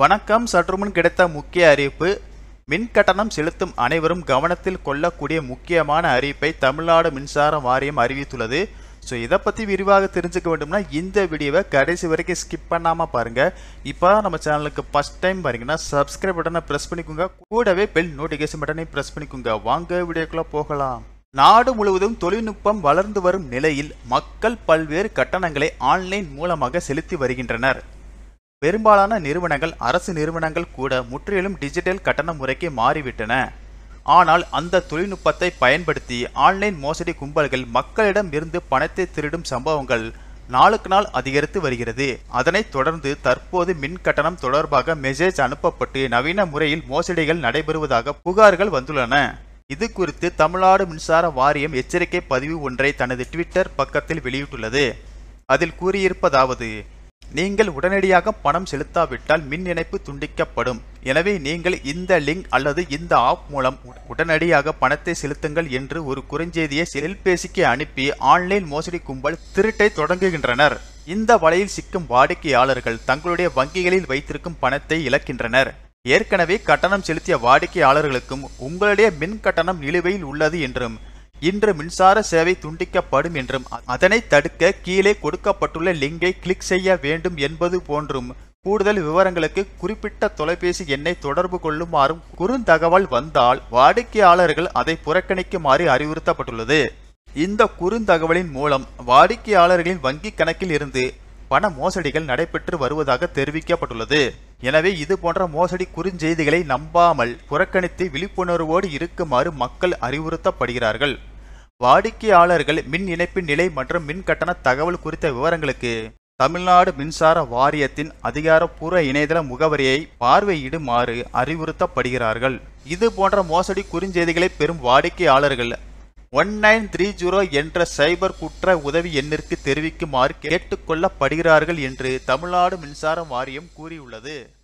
வணக்கம் சற்றுமுன் கிடைத்த முக்கிய அறிவிப்பு மின் கட்டணம் செலுத்தும் அனைவரும் கவனத்தில் கொள்ளக்கூடிய முக்கியமான அறிவிப்பை தமிழ்நாடு மின்சார வாரியம் அறிவித்துள்ளது ஸோ இதை பற்றி விரிவாக தெரிஞ்சுக்க வேண்டும்னா இந்த வீடியோவை கடைசி வரைக்கும் ஸ்கிப் பண்ணாமல் பாருங்கள் இப்போ நம்ம சேனலுக்கு ஃபஸ்ட் டைம் பாருங்கன்னா சப்ஸ்கிரைப் பட்டனை ப்ரெஸ் பண்ணிக்கோங்க கூடவே பெல் நோட்டிஃபிகேஷன் பட்டனை ப்ரெஸ் பண்ணிக்கோங்க வாங்க வீடியோக்குள்ளே போகலாம் நாடு முழுவதும் தொழில்நுட்பம் வளர்ந்து வரும் நிலையில் மக்கள் பல்வேறு கட்டணங்களை ஆன்லைன் மூலமாக செலுத்தி வருகின்றனர் பெரும்பாலான நிறுவனங்கள் அரசு நிறுவனங்கள் கூட முற்றிலும் டிஜிட்டல் கட்டண முறைக்கு மாறிவிட்டன ஆனால் அந்த தொழில்நுட்பத்தை பயன்படுத்தி ஆன்லைன் மோசடி கும்பல்கள் மக்களிடம் இருந்து பணத்தை திருடும் சம்பவங்கள் நாளுக்கு நாள் அதிகரித்து வருகிறது அதனைத் தொடர்ந்து தற்போது மின் கட்டணம் தொடர்பாக மெசேஜ் அனுப்பப்பட்டு நவீன முறையில் மோசடிகள் நடைபெறுவதாக புகார்கள் வந்துள்ளன இது குறித்து தமிழ்நாடு மின்சார வாரியம் எச்சரிக்கை பதிவு ஒன்றை தனது ட்விட்டர் பக்கத்தில் வெளியிட்டுள்ளது அதில் கூறியிருப்பதாவது நீங்கள் உடனடியாக பணம் செலுத்தாவிட்டால் மின் இணைப்பு துண்டிக்கப்படும் எனவே நீங்கள் இந்த லிங்க் அல்லது இந்த ஆப் மூலம் உடனடியாக பணத்தை செலுத்துங்கள் என்று ஒரு குறுஞ்செய்தியை செல்பேசிக்கு அனுப்பி ஆன்லைன் மோசடி கும்பல் திருட்டை தொடங்குகின்றனர் இந்த வலையில் சிக்கும் வாடிக்கையாளர்கள் தங்களுடைய வங்கிகளில் வைத்திருக்கும் பணத்தை இழக்கின்றனர் ஏற்கனவே கட்டணம் செலுத்திய வாடிக்கையாளர்களுக்கும் உங்களுடைய மின் கட்டணம் நிலுவையில் உள்ளது என்றும் இன்று மின்சார சேவை துண்டிக்கப்படும் என்றும் அதனை தடுக்க கீழே கொடுக்கப்பட்டுள்ள லிங்கை கிளிக் செய்ய வேண்டும் என்பது போன்றும் கூடுதல் விவரங்களுக்கு குறிப்பிட்ட தொலைபேசி எண்ணை தொடர்பு கொள்ளுமாறும் குறுந்தகவல் வந்தால் வாடிக்கையாளர்கள் அதை புறக்கணிக்குமாறு அறிவுறுத்தப்பட்டுள்ளது இந்த குறுந்தகவலின் மூலம் வாடிக்கையாளர்களின் வங்கி கணக்கில் இருந்து பண மோசடிகள் நடைபெற்று வருவதாக தெரிவிக்கப்பட்டுள்ளது எனவே இது போன்ற மோசடி குறுஞ்செய்திகளை நம்பாமல் புறக்கணித்து விழிப்புணர்வோடு இருக்குமாறு மக்கள் அறிவுறுத்தப்படுகிறார்கள் வாடிக்கையாளர்கள் மின் இணைப்பின் நிலை மற்றும் மின் கட்டண தகவல் குறித்த விவரங்களுக்கு தமிழ்நாடு மின்சார வாரியத்தின் அதிகாரப்பூர்வ இணையதள முகவரியை பார்வையிடுமாறு அறிவுறுத்தப்படுகிறார்கள் இது போன்ற மோசடி குறுஞ்செய்திகளை பெறும் வாடிக்கையாளர்கள் ஒன் நைன் த்ரீ ஜீரோ என்ற சைபர் குற்ற உதவி எண்ணிற்கு தெரிவிக்குமாறு கேட்டுக்கொள்ளப்படுகிறார்கள் என்று தமிழ்நாடு மின்சார வாரியம் கூறியுள்ளது